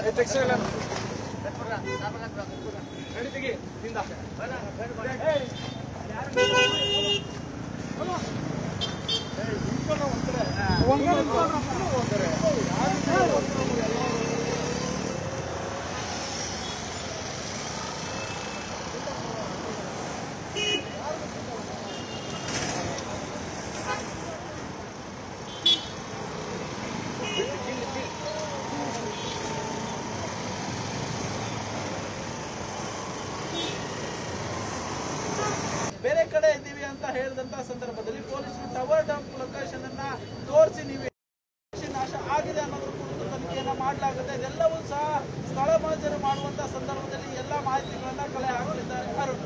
ಬೇರೆ ಕಡೆ ಇದ್ದೀವಿ ಅಂತ ಹೇಳಿದಂತ ಸಂದರ್ಭದಲ್ಲಿ ಪೊಲೀಸರು ಟವರ್ ಡಂಪ್ ಲೊಕೇಶನ್ ಅನ್ನ ತೋರಿಸಿ ನೀವು ಕೃಷಿ ನಾಶ ಆಗಿದೆ ಅನ್ನೋದ್ರ ಕುರಿತು ತನಿಖೆಯನ್ನ ಮಾಡಲಾಗುತ್ತೆ ಇದೆಲ್ಲವೂ ಸಹ ಸ್ಥಳ ಮಹಜರು ಮಾಡುವಂತ ಸಂದರ್ಭದಲ್ಲಿ ಎಲ್ಲ ಮಾಹಿತಿಗಳನ್ನ ಕಲೆ ಹಾಕಲಿದ್ದಾರೆ ಅರುಣ್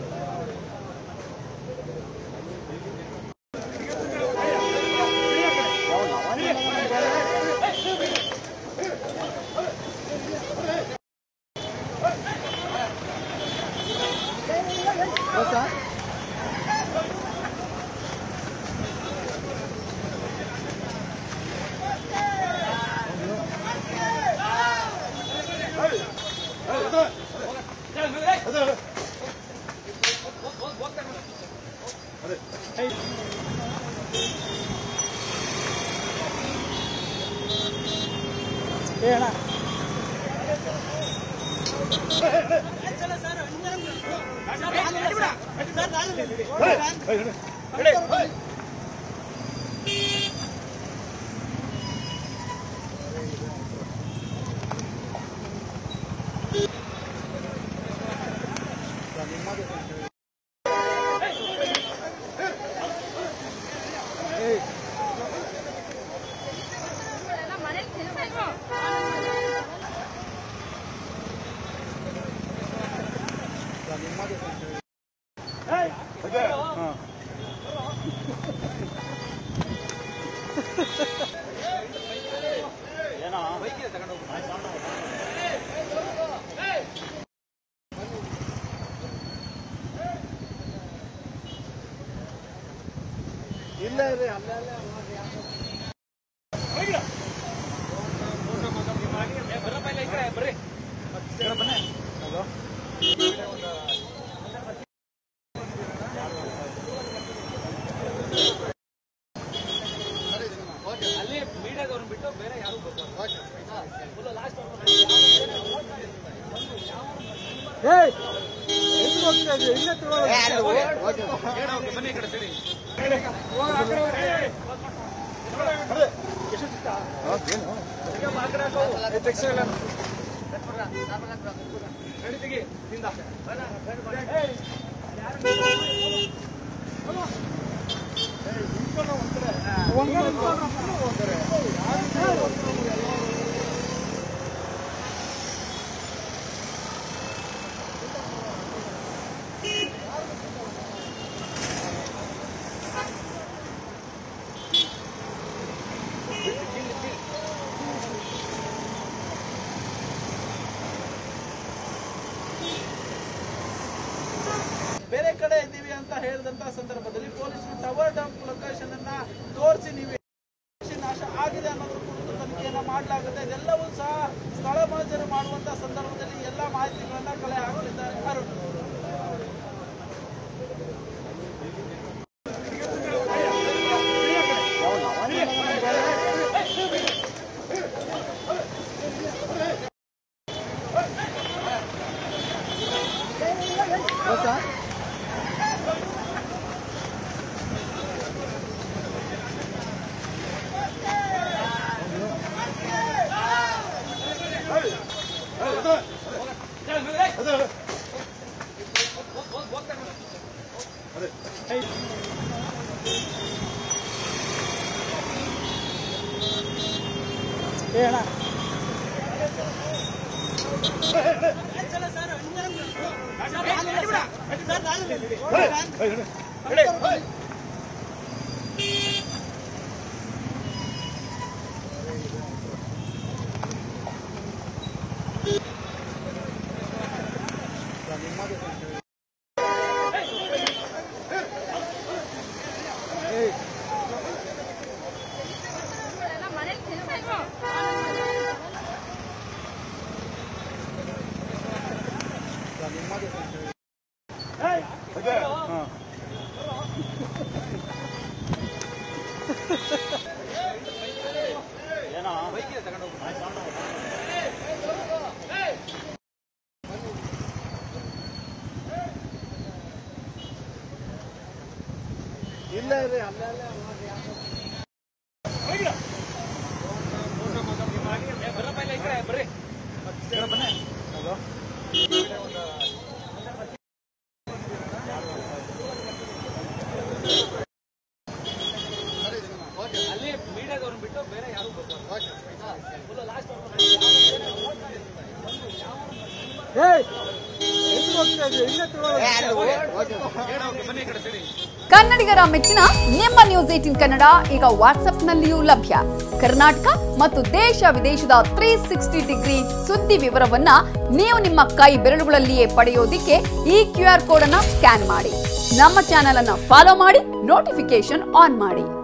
ಮನೇಲಿ ತಿನ್ಬೇಕು ಬೇರೆ ಕಡೆ ಇದ್ದೀವಿ ಅಂತ ಹೇಳಿದಂತ ಸಂದರ್ಭದಲ್ಲಿ ಪೊಲೀಸರು ಟವರ್ ಡಂಪ್ ಲೊಕೇಶನ್ ಅನ್ನ ತೋರಿಸಿ ನೀವು ಕೃಷಿ ನಾಶ ಆಗಿದೆ ಅನ್ನೋದ್ರ ಕುರಿತು ತನಿಖೆಯನ್ನ ಮಾಡಲಾಗುತ್ತೆ ಇದೆಲ್ಲವೂ ಸಹ ಸ್ಥಳ ಮಹಜರು ಮಾಡುವಂತ ಸಂದರ್ಭದಲ್ಲಿ ಎಲ್ಲ ಮಾಹಿತಿಗಳನ್ನ ಕಲೆ ಹಾಕಲಿದ್ದಾರೆ ಅರುಣ್ ಎಲ್ಲ ಮನೇಲಿ ತಿನ್ಬೇಕು ಕನ್ನಡಿಗರ ಮೆಚ್ಚಿನ ನಿಮ್ಮ ನ್ಯೂಸ್ ಏಟಿನ್ ಕನ್ನಡ ಈಗ ವಾಟ್ಸ್ಆಪ್ನಲ್ಲಿಯೂ ಲಭ್ಯ ಕರ್ನಾಟಕ ಮತ್ತು ದೇಶ ವಿದೇಶದ ತ್ರೀ ಸಿಕ್ಸ್ಟಿ ಡಿಗ್ರಿ ಸುದ್ದಿ ವಿವರವನ್ನ ನೀವು ನಿಮ್ಮ ಕೈ ಬೆರಳುಗಳಲ್ಲಿಯೇ ಪಡೆಯೋದಿಕ್ಕೆ ಈ ಕ್ಯೂ ಆರ್ ಕೋಡ್ ಅನ್ನ ಸ್ಕ್ಯಾನ್ ಮಾಡಿ ನಮ್ಮ ಚಾನೆಲ್ ಅನ್ನ ಫಾಲೋ ಮಾಡಿ ನೋಟಿಫಿಕೇಶನ್ ಆನ್ ಮಾಡಿ